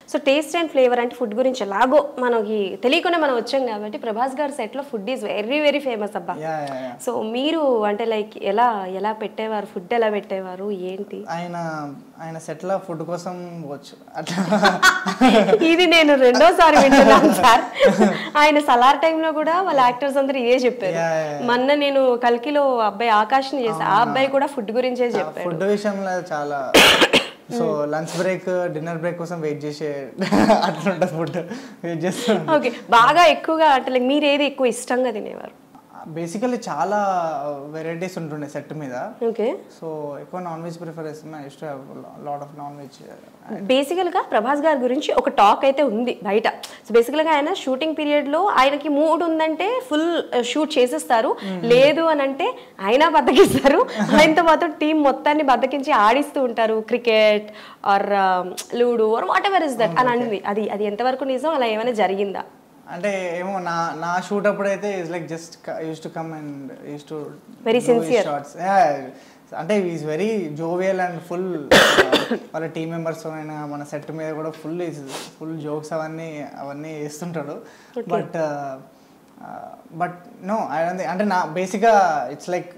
So taste and flavour అంటే food గురించి ఎలాగో మనకి తెలియకుండా మనం వచ్చాం కాబట్టి ప్రభాస్ గారి సెట్లో food is very very famous అబ్బా యా యా యా సో మీరు అంటే లైక్ ఎలా ఎలా పెట్టేవారు ఫుడ్ ఎలా పెట్టేవారు ఏంటి ఆయన ఆయన సెటిల్ ఫుడ్ కోసం పోవచ్చు అట్లా ఇది నేను రెండోసారి వింటున్నాను సార్ ఆయన సలార్ టైంలో కూడా వాళ్ళ యాక్టర్స్ అందరూ ఇదే చెప్పారు Yeah, yeah, yeah. మొన్న నేను కల్కిలో అబ్బాయి ఆకాష్ని చేసా ఆ అబ్బాయి కూడా ఫుడ్ గురించే చెప్పాడు ఫుడ్ విషయంలో చాలా so lunch break dinner break కోసం వెయిట్ చేసే అట్లా ఉంటుంది ఫుడ్ వెయిట్ చేస్తాం ఓకే బాగా ఎక్కువగా అంటే లైక్ మీరు ఏది ఎక్కువ ఇష్టంగా తినేవారు బేసికలీ చాలా వెరైటీస్ ఉంటుండే సెట్ మీద ఓకే సో ఎక్కువ నాన్ వెజ్ ప్రిఫర్ చేస్తున్నా ఇష్ట లాట్ ఆఫ్ నాన్ వెజ్ బేసికల్గా ప్రభాస్ గారి గురించి ఒక టాక్ అయితే ఉంది బయట సో బేసికల్గా ఆయన షూటింగ్ పీరియడ్లో ఆయనకి మూడ్ ఉందంటే ఫుల్ షూట్ చేసేస్తారు లేదు అని అంటే ఆయన బద్దకిస్తారు ఆయనతో మాత్రం టీం మొత్తాన్ని బద్దకించి ఆడిస్తూ ఉంటారు cricket or ludo or whatever is that అని అనింది అది అది ఎంతవరకు నిజం అలా ఏమైనా జరిగిందా అంటే ఏమో నా నా షూట్ అప్పుడు అయితే is like just use to come and use to Very sincere. Shorts అంటే is very jovial and full వాళ్ళ టీం మెంబర్స్ అయినా మన సెట్ మీద కూడా ఫుల్ ఫుల్ జోక్స్ అవన్నీ అవన్నీ వేస్తుంటాడు బట్ బట్ నో అంటే నా బేసిక్గా ఇట్స్ లైక్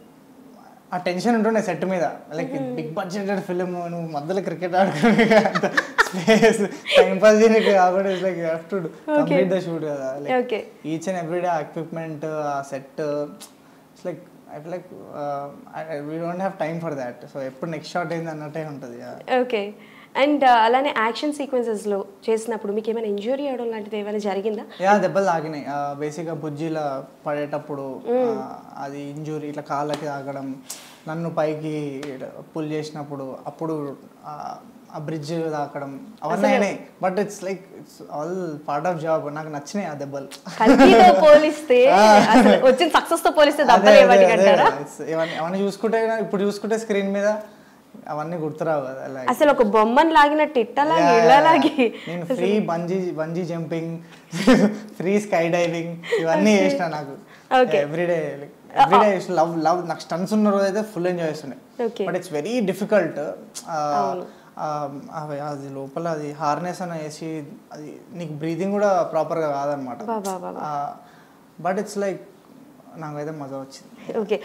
ఆ టెన్షన్ ఉంటుండే సెట్ మీద లైక్ బిగ్ బడ్జెటెడ్ ఫిలిం నువ్వు మధ్యలో క్రికెట్ ఆడుకునే స్పేస్ టైం పాస్ చేయడానికి కాబట్టి it's like have to complete the shoot కదా like okay each and every day equipment ఆ set it's like I like we don't have time for that so ఎప్పుడు next shot అయింది అన్నట్టే ఉంటుంది okay and అలానే action సీక్వెన్సెస్లో చేసినప్పుడు మీకు ఏమైనా ఇంజురీ అవడం లాంటిది ఏమైనా జరిగిందా యా దెబ్బలు తాకినాయి బేసిక్గా బుజ్జిలా పడేటప్పుడు ఆ, అది ఇంజూరీ ఇట్లా కాళ్ళకి తాగడం నన్ను పైకి పుల్ చేసినప్పుడు అప్పుడు ఆ, ఆ బ్రిడ్జ్ తాకడం అవన్నీ అయినాయి but it's like it's all part of job నాకు నచ్చినాయి ఆ దెబ్బలు కల్తీతో పోలిస్తే అసలు వచ్చిన సక్సెస్ తో పోలిస్తే దెబ్బలు ఏమని అంటారా it's ఇవన్నీ అవన్నీ చూసుకుంటే ఇప్పుడు చూసుకుంటే స్క్రీన్ మీద అవన్నీ గుర్తురావు కదా లైక్ అసలు ఒక బొమ్మను లాగినట్టు ఇట్టలాగి Yeah, ఇళ్ళలాగి నేను free bungee bungee jumping free skydiving ఇవన్నీ చేసిన నాకు Okay. Everyday everyday love love నాకు స్టన్స్ ఉన్న రోజు అయితే ఫుల్ ఎంజాయ్ చేస్తుండే Okay. But it's very difficult అది లోపల అది హార్నెస్ అని వేసి అది నీకు బ్రీతింగ్ కూడా ప్రాపర్గా కాదనమాట బా, బా, బా, బట్ ఇట్స్ లైక్ నాకైతే మజా వచ్చింది ఓకే